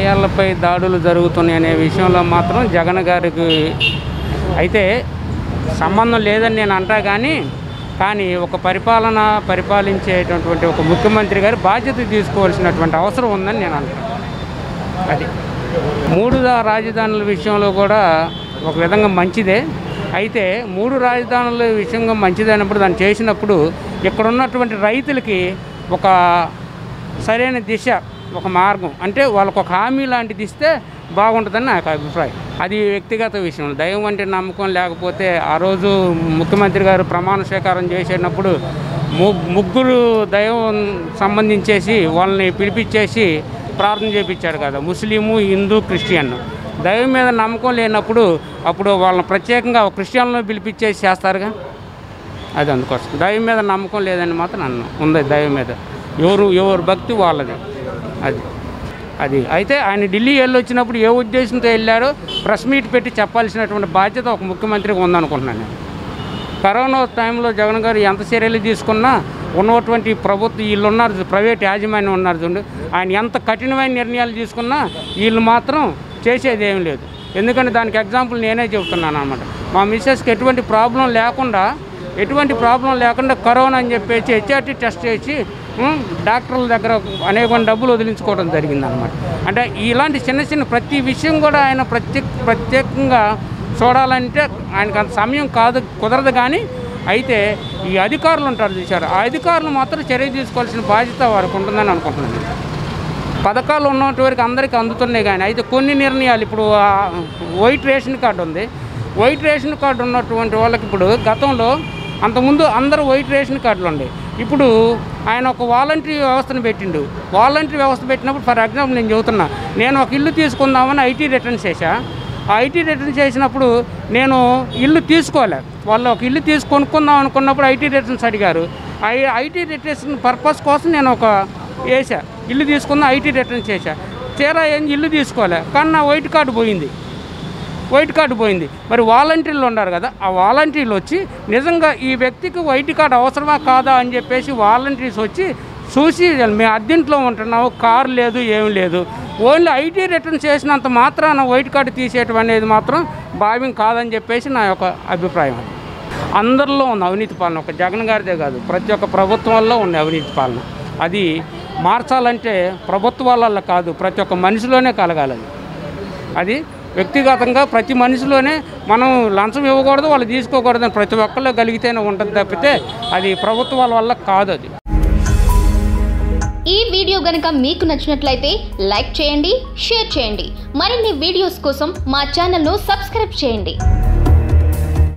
రాజకీయాలపై దాడులు జరుగుతున్నాయి అనే విషయంలో మాత్రం జగన్ గారికి అయితే సంబంధం లేదని నేను అంటా కానీ కానీ ఒక పరిపాలన పరిపాలించేటటువంటి ఒక ముఖ్యమంత్రి గారు బాధ్యత తీసుకోవాల్సినటువంటి అవసరం ఉందని నేను అంటాను అది మూడు దా- రాజధానుల విషయంలో కూడా ఒక విధంగా మంచిదే అయితే మూడు రాజధానుల విషయంగా మంచిది అయినప్పుడు దాన్ని చేసినప్పుడు ఇక్కడ ఉన్నటువంటి రైతులకి ఒక సరైన దిశ ఒక మార్గం అంటే వాళ్ళకు ఒక హామీ లాంటిది ఇస్తే బాగుంటుందని నాకు అభిప్రాయం అది వ్యక్తిగత విషయం దైవం అంటే నమ్మకం లేకపోతే ఆ రోజు ముఖ్యమంత్రి గారు ప్రమాణ స్వీకారం చేసేటప్పుడు ము ముగ్గురు దైవం సంబంధించేసి వాళ్ళని పిలిపించేసి ప్రార్థన చేపించాడు కదా ముస్లిము హిందూ క్రిస్టియన్ దైవం మీద నమ్మకం లేనప్పుడు అప్పుడు వాళ్ళని ప్రత్యేకంగా ఒక క్రిస్టియన్లను పిలిపించేసి చేస్తారుగా అది అందుకోసం దైవం మీద నమ్మకం లేదని మాత్రం నన్ను ఉంది దైవం మీద ఎవరు ఎవరు భక్తి వాళ్ళది అది అది అయితే ఆయన ఢిల్లీ వెళ్ళి వచ్చినప్పుడు ఏ ఉద్దేశంతో వెళ్ళారో ప్రెస్ మీట్ పెట్టి చెప్పాల్సినటువంటి బాధ్యత ఒక ముఖ్యమంత్రికి ఉందనుకుంటున్నాను నేను కరోనా టైంలో జగన్ గారు ఎంత చర్యలు తీసుకున్నా ఉన్నటువంటి ప్రభుత్వం వీళ్ళు ఉన్నారు చూ- ప్రైవేట్ యాజమాన్యం ఉన్నారు చూడండి ఆయన ఎంత కఠినమైన నిర్ణయాలు తీసుకున్నా వీళ్ళు మాత్రం చేసేది ఏం లేదు ఎందుకంటే దానికి ఎగ్జాంపుల్ నేనే చెబుతున్నాను అనమాట మా మిస్సెస్కి ఎటువంటి ప్రాబ్లం లేకుండా ఎటువంటి ప్రాబ్లం లేకుండా కరోనా అని చెప్పేసి హెచ్ఆర్టీ టెస్ట్ చేసి ఉమ్, డాక్టర్ల దగ్గర అనేక డబ్బులు వదిలించుకోవడం జరిగింది అనమాట అంటే ఇలాంటి చిన్న చిన్న ప్రతి విషయం కూడా ఆయన ప్రత్యేక ప్రత్యేకంగా చూడాలంటే ఆయనకు అంత సమయం కాదు కుదరదు కానీ అయితే ఈ అధికారులు ఉంటారు చూశారు ఆ అధికారులు మాత్రం చర్య తీసుకోవాల్సిన బాధ్యత వారికి ఉంటుందని అనుకుంటున్నాను నేను. పథకాలు ఉన్నటువంటి వరకు అందరికీ అందుతున్నాయి కానీ అయితే కొన్ని నిర్ణయాలు ఇప్పుడు ఆ వైట్ రేషన్ కార్డు ఉంది వైట్ రేషన్ కార్డు ఉన్నటువంటి వాళ్ళకి ఇప్పుడు గతంలో అంతకుముందు అందరూ వైట్ రేషన్ కార్డులు ఉండే ఇప్పుడు ఆయన ఒక వాలంటరీ వ్యవస్థను పెట్టిండు వాలంటరీ వ్యవస్థ పెట్టినప్పుడు ఫర్ ఎగ్జాంపుల్ నేను చెబుతున్నా నేను ఒక ఇల్లు తీసుకుందామని ఐటీ రిటర్న్స్ చేశా ఆ ఐటీ రిటర్న్ చేసినప్పుడు నేను ఇల్లు తీసుకోలే వాళ్ళు ఒక ఇల్లు తీసి కొనుక్కుందాం అనుకున్నప్పుడు ఐటీ రిటర్న్స్ అడిగారు ఐ ఐటీ రిటర్న్స్ పర్పస్ కోసం నేను ఒక వేసా ఇల్లు తీసుకున్న ఐటీ రిటర్న్ చేశా తీరా ఏం ఇల్లు తీసుకోలే కానీ నా వైట్ కార్డు పోయింది వైట్ కార్డు పోయింది మరి వాలంటీర్లు ఉన్నారు కదా ఆ వాలంటీర్లు వచ్చి నిజంగా ఈ వ్యక్తికి వైట్ కార్డు అవసరమా కాదా అని చెప్పేసి వాలంటీర్స్ వచ్చి చూసి మేము అద్దెంట్లో ఉంటున్నాము కారు లేదు ఏం లేదు ఓన్లీ ఐటీ రిటర్న్ చేసినంత మాత్రాన వైట్ కార్డు తీసేయటం అనేది మాత్రం భావ్యం కాదని చెప్పేసి నా యొక్క అభిప్రాయం అది అందరిలో ఉంది అవినీతి పాలన ఒక జగన్ గారిదే కాదు ప్రతి ఒక్క ప్రభుత్వంలో ఉంది అవినీతి పాలన అది మార్చాలంటే ప్రభుత్వాలలో కాదు ప్రతి ఒక్క మనిషిలోనే కలగాలి అది. అది వ్యక్తిగతంగా ప్రతి మనిషిలోనే మనం లంచం ఇవ్వకూడదు వాళ్ళు తీసుకోకూడదు అని ప్రతి ఒక్కళ్ళు కలిగితేనే ఉంటుంది తప్పితే అది ప్రభుత్వాల వల్ల కాదు అది ఈ వీడియో గనుక మీకు నచ్చినట్లయితే లైక్ చేయండి షేర్ చేయండి మరిన్ని వీడియోస్ కోసం మా ఛానల్ను సబ్స్క్రైబ్ చేయండి